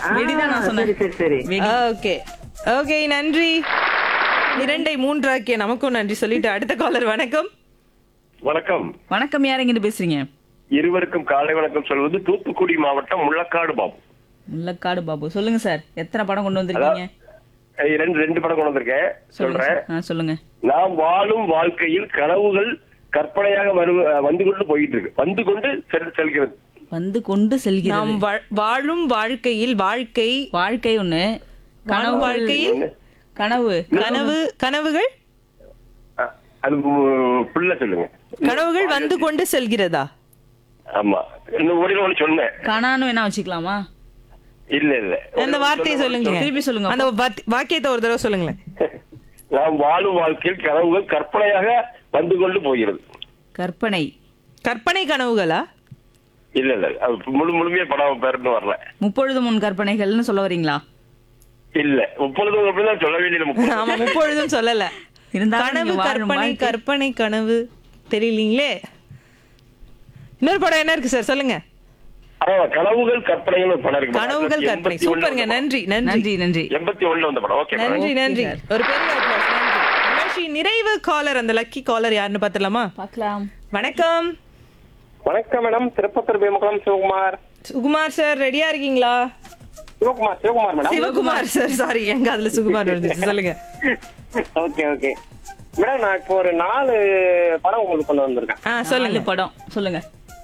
வெடிதான் நான் சொன்னேன் சரி சரி சரி வெடி ஓகே ஓகே நன்றி இரண்டை மூன்றாக்கிய நமக்கும் நன்றி சொல்லிட்டு அடுத்த காலர் வணக்கம் வணக்கம் வணக்கம் யார் எங்கிட்டு பேசுறீங்க இருவருக்கும் காலை வணக்கம் சொல்வது தூத்துக்குடி மாவட்டம் முள்ளக்காடு பாபு முல்லக்காடு பாபு சொல்லுங்க சார் எத்தனை படம் கொண்டு வந்திருக்கீங்க அஹ் ரெண்டு ரெண்டு படம் கொண்டு வந்திருக்கேன் சொல்லுங்க சொல்றேன் சார். ஆ, சொல்லுங்க நாம் வாழும் வாழ்க்கையில் கனவுகள் கற்பனையாக வரு வந்து கொண்டு போயிட்டு இருக்கு வந்து கொண்டு செல் செல்கிறது வந்து கொண்டு நாம் செல்கிறது வா- வாழும் வாழ்க்கையில் வாழ்க்கை வாழ்க்கை ஒண்ணு கனவு வாழ்க்கையில் கனவு கனவு கனவுகள் அஹ் அது உ- புள்ள சொல்லுங்க கனவுகள் வந்து கொண்டு செல்கிறதா ஆமா இன்னும் ஒரு ஒண்ணு சொன்னேன் கனான்னு வேணா வச்சுக்கலாமா இல்ல இல்ல அந்த வார்த்தையை சொல்லுங்க திருப்பி சொல்லுங்க. அந்த வார்த்தை- வாக்கியத்தை ஒரு தடவை சொல்லுங்களேன் நாம் வாழும் வாழ்க்கையில் கனவுகள் கற்பனையாக வந்து கொண்டு போகிறது கற்பனை கற்பனை கனவுகளா இல்ல இல்ல அது முழு முழுமையா படம் பேருன்னு வரல முப்பொழுது முன் கற்பனைகள்னு சொல்ல வரீங்களா இல்ல முப்பது அப்படிதான் சொல்லவே இல்லை முப்பது ஆமா முப்பொழுதும் சொல்லல இருந்தாலும் கனவு நீங்க வாழும் கற்பனை வாழ்க்கை- கற்பனை கனவு தெரியலீங்களே இன்னொரு படம் என்ன இருக்கு சார் சொல்லுங்க ஆமா கனவுகள் கற்பனைகள் ஒரு படம் இருக்கு கனவுகள் கற்பனை 81 சூப்பருங்க வந்த படம். நன்றி நன்றி நன்றி நன்றி எண்பத்தி ஒண்ணுல வந்த படம் ஓகே நன்றி Okay, நன்றி sir. ஒரு பெரிய applause, நன்றி நிகழ்ச்சி நிறைவு காலர் அந்த லக்கி காலர் யாருன்னு பாத்துலாமா பார்க்கலாம் வணக்கம் வணக்கம் மேடம் திருப்பத்தூர் பேமக்குளம் சிவகுமார் சுகுமார் சார் ரெடியா இருக்கீங்களா Sivakumar Sivakumar madam Sivakumar sir sorry எங்க அதுல சுகுமார் வந்துச்சு சொல்லுங்க ஓகே ஓகே மேடம் நான் இப்போ ஒரு நாலு படம் உங்களுக்கு கொண்டு வந்திருக்கேன் ஆ சொல்லுங்க சொல்லுங்க படம் சொல்லுங்க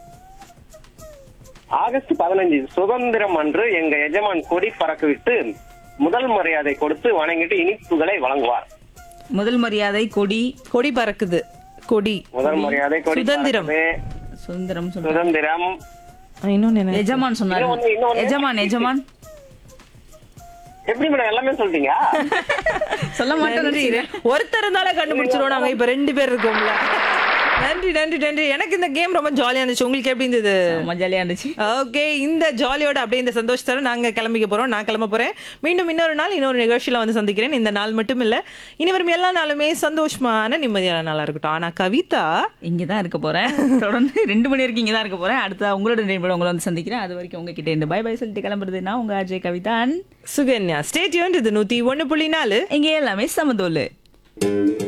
ஆகஸ்ட் பதினஞ்சு சுதந்திரம் அன்று எங்க எஜமான் கொடி பறக்க விட்டு முதல் மரியாதை கொடுத்து வணங்கிட்டு இனிப்புகளை வழங்குவார் முதல் மரியாதை கொடி கொடி பறக்குது கொடி முதல் மரியாதை கொடி சுதந்திரம். பறக்குது. சுதந்திரம் சொல்றேன் சுதந்திரம் ஆ, இன்னொன்னு என்ன எஜமான் சொன்னாரு இன்னொன்னு, இன்னொன்னு. எஜமான் எஜமான் எப்படி மேடம் எல்லாமே சொல்லிட்டீங்க சொல்ல மாட்டேன் நன்றி ஒருத்தர் இருந்தாலே கண்டுபிடிச்சிருவோம் நாங்க இப்ப ரெண்டு பேர் இருக்கோம்ல நன்றி நன்றி நன்றி எனக்கு இந்த கேம் ரொம்ப ஜாலியா இருந்துச்சு உங்களுக்கு எப்படி இருந்தது ரொம்ப ஜாலியா இருந்துச்சு ஓகே இந்த ஜாலியோட அப்படியே இந்த சந்தோஷத்தோட நாங்க கிளம்பிக்க போறோம் நான் கிளம்ப போறேன் மீண்டும் இன்னொரு நாள் இன்னொரு நிகழ்ச்சியில வந்து சந்திக்கிறேன் இந்த நாள் மட்டும் இல்ல இனி வரும் எல்லா நாளுமே சந்தோஷமான நிம்மதியான நாளா இருக்கட்டும் ஆனா கவிதா இங்கதான் இருக்க போறேன் தொடர்ந்து ரெண்டு மணி வரைக்கும் இங்கதான் இருக்க போறேன் அடுத்த உங்களோட நினைவு உங்களை வந்து சந்திக்கிறேன் அது வரைக்கும் உங்ககிட்ட இந்த பை பை சொல்லிட்டு கிளம்புறது நான் உங்க அஜய் கவிதான் சுகன்யா ஸ்டேட்யூன் இது நூத்தி ஒண்ணு புள்ளி நாலு இங்க எல்லாமே சமதோலு